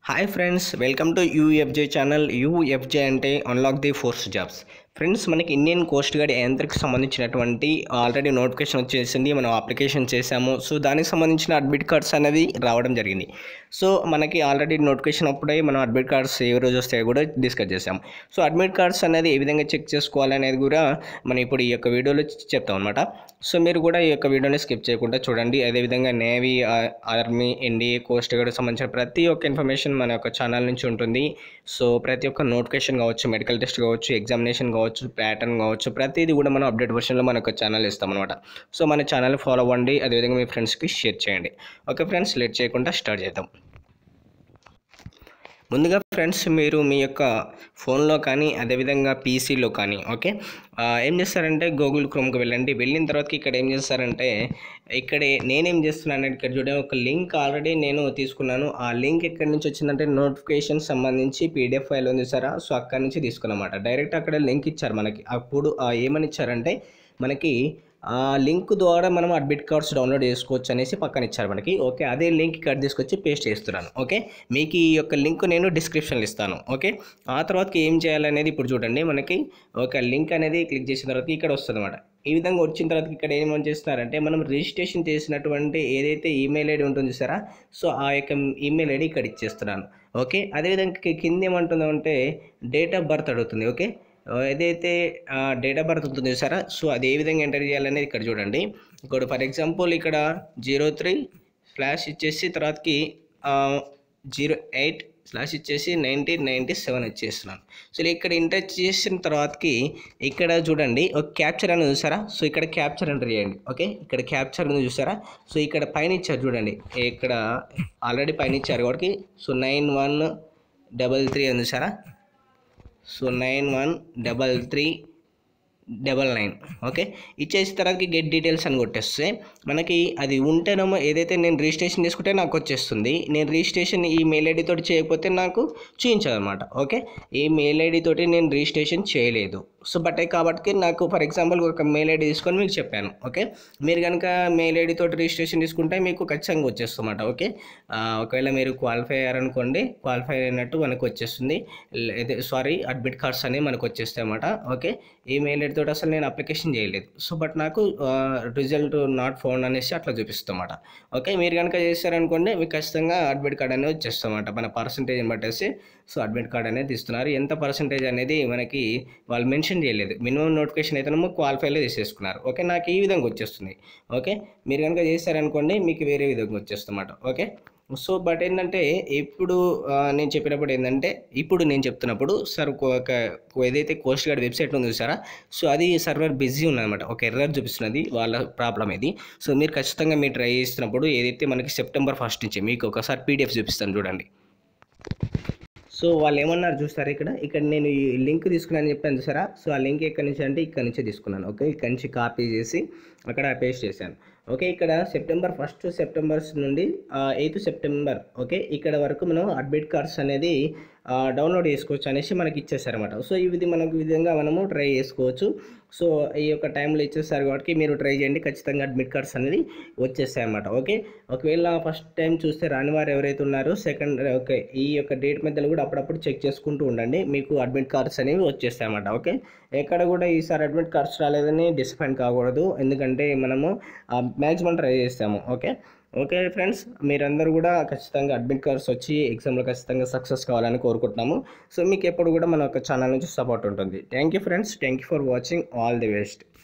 hi friends welcome to UFJ channel UFJ అంటే unlock the force jobs friends మనకి Indian coast guard యంత్రికి సంబంధించినటువంటి already notification వచ్చేసింది మనం అప్లికేషన్ చేశాము సో దానికి సంబంధించిన అడ్మిట్ కార్డ్స్ అనేది రావడం జరిగింది సో మనకి ఆల్రెడీ నోటిఫికేషన్ అప్పుడే మనం అడ్మిట్ కార్డ్స్ ఏ రోజు వస్తాయో కూడా డిస్కస్ చేసాం సో అడ్మిట్ కార్డ్స్ అనేది ఏ విధంగా చెక్ చేసుకోవాలనేది కూడా మనం ఇప్పుడు ఈ యొక్క వీడియోలో చెప్తాం అనమాట సో మీరు కూడా ఈ యొక్క వీడియోని స్కిప్ చేయకుండా చూడండి అదేవిధంగా navy army NDA coast guard సంబంధించిన ప్రతి ఒక్క ఇన్ఫర్మేషన్ మన యొక్క ఛానల్ నుంచి ఉంటుంది సో ప్రతి ఒక్క నోటిఫికేషన్ కావచ్చు మెడికల్ టెస్ట్ కావచ్చు ఎగ్జామినేషన్ కావచ్చు ప్యాటర్న్ కావచ్చు ప్రతిదీ కూడా మనం అప్డేట్ వర్షన్లో మన యొక్క ఛానల్ ఇస్తామన్నమాట సో మన ఛానల్ ఫాలో అవ్వండి అదేవిధంగా మీ ఫ్రెండ్స్కి షేర్ చేయండి ఓకే ఫ్రెండ్స్ లేట్ చేయకుండా స్టార్ట్ చేద్దాం ముందుగా ఫ్రెండ్స్ మీరు మీ యొక్క ఫోన్లో కానీ అదేవిధంగా పీసీలో కానీ ఓకే ఆ, ఏం చేస్తారంటే గూగుల్ క్రోమ్కి వెళ్ళండి వెళ్ళిన తర్వాత ఇక్కడ ఏం చేస్తారంటే ఇక్కడే నేనేం చేస్తున్నాను ఇక్కడ చూడండి ఒక లింక్ ఆల్రెడీ నేను తీసుకున్నాను ఆ లింక్ ఎక్కడి నుంచి వచ్చిందంటే నోటిఫికేషన్ సంబంధించి పీడిఎఫ్ ఫైల్ ఉంది సారా సో అక్కడి నుంచి తీసుకున్నమాట డైరెక్ట్ అక్కడ లింక్ ఇచ్చారు మనకి అప్పుడు ఆ ఏమని ఇచ్చారంటే మనకి ఆ లింక్ ద్వారా మనం అడ్మిట్ కార్డ్స్ డౌన్లోడ్ చేసుకోవచ్చు అనేసి పక్కన ఇచ్చారు మనకి ఓకే అదే లింక్ ఇక్కడ తీసుకొచ్చి పేస్ట్ చేస్తున్నాను ఓకే మీకు ఈ యొక్క లింక్ నేను డిస్క్రిప్షన్లో ఇస్తాను ఓకే ఆ తర్వాతకి ఏం చేయాలనేది ఇప్పుడు చూడండి మనకి ఒక లింక్ అనేది క్లిక్ చేసిన తర్వాత ఇక్కడ వస్తుంది అనమాట ఈ విధంగా వచ్చిన తర్వాత ఇక్కడ ఏమని చేస్తున్నారంటే మనం రిజిస్ట్రేషన్ చేసినటువంటి ఏదైతే ఈమెయిల్ ఐడి ఉంటుంది చూసారా సో ఆ యొక్క ఈమెయిల్ ఐడి ఇక్కడ ఇచ్చేస్తున్నాను ఓకే అదేవిధంగా కి- కింద ఏమంటుందంటే డేట్ ఆఫ్ బర్త్ అడుగుతుంది ఓకే ఏదైతే డేట్ ఆఫ్ బర్త్ ఉంటుంది చూసారా సో అది ఏ విధంగా ఎంటర్ చేయాలనేది ఇక్కడ చూడండి ఇక్కడ ఫర్ ఎగ్జాంపుల్ ఇక్కడ జీరో త్రీ స్లాష్ ఇచ్చేసి తర్వాతకి జీరో ఎయిట్ స్లాష్ ఇచ్చేసి నైన్టీన్ నైంటీ సెవెన్ ఇచ్చేస్తున్నాను సో ఇక్కడ ఎంటర్ చేసిన తర్వాతకి ఇక్కడ చూడండి ఒక క్యాప్చర్ అని చూసారా సో ఇక్కడ క్యాప్చర్ ఎంటర్ చేయండి ఓకే ఇక్కడ క్యాప్చర్ అని చూసారా సో ఇక్కడ పైన ఇచ్చారు చూడండి ఇక్కడ ఆల్రెడీ పైన ఇచ్చారు కాబట్టి so nine one double three అని చూసారా so nine one double three double nine okay ఇచ్చేసిన తర్వాతకి గెట్ డీటెయిల్స్ అని కొట్టేస్తే మనకి అది ఉంటేనేమో ఏదైతే నేను రిజిస్ట్రేషన్ చేసుకుంటే నాకు వచ్చేస్తుంది నేను రిజిస్ట్రేషన్ ఈ మెయిల్ ఐడి తోటి చేయకపోతే నాకు చూపించదు అనమాట ఓకే ఈ మెయిల్ ఐడి తోటి నేను రిజిస్ట్రేషన్ చేయలేదు సో బట్ కాబట్టి నాకు ఫర్ ఎగ్జాంపుల్ ఒక మెయిల్ ఐడి తీసుకొని మీకు చెప్పాను ఓకే మీరు కనుక మెయిల్ ఐడి తోటి రిజిస్ట్రేషన్ తీసుకుంటే మీకు ఖచ్చితంగా వచ్చేస్తుందన్నమాట ఓకే ఆ, ఒకవేళ మీరు క్వాలిఫై అయ్యారనుకోండి క్వాలిఫై అయినట్టు మనకు వచ్చేస్తుంది సారీ అడ్మిట్ కార్డ్స్ అనేవి మనకు వచ్చేస్తాయి అన్నమాట ఓకే ఈ మెయిల్ ఐడి తోటి అసలు నేను అప్లికేషన్ చేయలేదు సో బట్ నాకు రిజల్ట్ నాట్ ఫోన్ అనేసి అట్లా చూపిస్తామాట ఓకే మీరు కనుక చేశారనుకోండి మీకు ఖచ్చితంగా అడ్మిట్ కార్డ్ అనేది వచ్చేస్తామాట మన పర్సంటేజ్ని బట్టేసి సో అడ్మిట్ కార్డ్ అనేది ఇస్తున్నారు ఎంత పర్సంటేజ్ అనేది మనకి వాళ్ళు మెన్షన్ చేయలేదు మినిమం నోటిఫికేషన్ అయితేనేమో క్వాలిఫైలో తీసేసుకున్నారు ఓకే నాకు ఈ విధంగా వచ్చేస్తుంది ఓకే మీరు కనుక చేశారనుకోండి మీకు వేరే విధంగా వచ్చేస్తుందన్నమాట ఓకే సో బట్ ఏంటంటే ఇప్పుడు ఆ, నేను చెప్పినప్పుడు ఏంటంటే ఇప్పుడు నేను చెప్తున్నప్పుడు సార్ ఒక ఏదైతే కోస్ట్ గార్డ్ వెబ్సైట్ ఉంది చూసారా సో అది సర్వర్ బిజీ ఉన్నదన్నమాట ఒక ఎర్రర్ చూపిస్తున్నది వాళ్ళ ప్రాబ్లం ఇది సో మీరు ఖచ్చితంగా మీరు ట్రై చేస్తున్నప్పుడు ఏదైతే మనకి సెప్టెంబర్ ఫస్ట్ నుంచి మీకు ఒకసారి పీడిఎఫ్ చూపిస్తాను చూడండి సో వాళ్ళు ఏమన్నారు చూస్తారా ఇక్కడ ఇక్కడ నేను ఈ లింక్ తీసుకున్నాను చెప్పాను చూసారా సో ఆ లింక్ ఎక్కడి నుంచి అంటే ఇక్కడ నుంచే తీసుకున్నాను ఓకే ఇక్కడ నుంచి కాపీ చేసి అక్కడ పేస్ట్ చేశాను ఓకే ఇక్కడ సెప్టెంబర్ ఫస్ట్ సెప్టెంబర్ నుండి ఎయిత్ సెప్టెంబర్ ఓకే ఇక్కడ వరకు మనం అడ్మిట్ కార్డ్స్ అనేది డౌన్లోడ్ చేసుకోవచ్చు అనేసి మనకి ఇచ్చేసారన్నమాట సో ఇది మనకు ఈ విధంగా మనము ట్రై చేసుకోవచ్చు సో ఈ యొక్క టైంలో ఇచ్చేసారు కాబట్టి మీరు ట్రై చేయండి ఖచ్చితంగా అడ్మిట్ కార్డ్స్ అనేది వచ్చేస్తాయి అన్నమాట ఓకే ఒకవేళ ఫస్ట్ టైం చూస్తే రాని వారు ఎవరైతే ఉన్నారో సెకండ్ ఓకే ఈ యొక్క డేట్ మధ్యలో కూడా అప్పుడప్పుడు చెక్ చేసుకుంటూ ఉండండి మీకు అడ్మిట్ కార్డ్స్ అనేవి వచ్చేస్తాయి అన్నమాట ఓకే ఎక్కడ కూడా ఈసారి అడ్మిట్ కార్డ్స్ రాలేదని డిసప్పాయింట్ కాకూడదు ఎందుకంటే మనము మ్యాక్సిమం ట్రై చేస్తాము ఓకే ఓకే ఫ్రెండ్స్ మీరందరూ కూడా ఖచ్చితంగా అడ్మిట్ కార్డ్స్ వచ్చి ఎగ్జామ్లో ఖచ్చితంగా సక్సెస్ కావాలని కోరుకుంటున్నాము సో మీకు ఎప్పుడు కూడా మన యొక్క ఛానల్ నుంచి సపోర్ట్ ఉంటుంది thank you friends thank you for watching all the best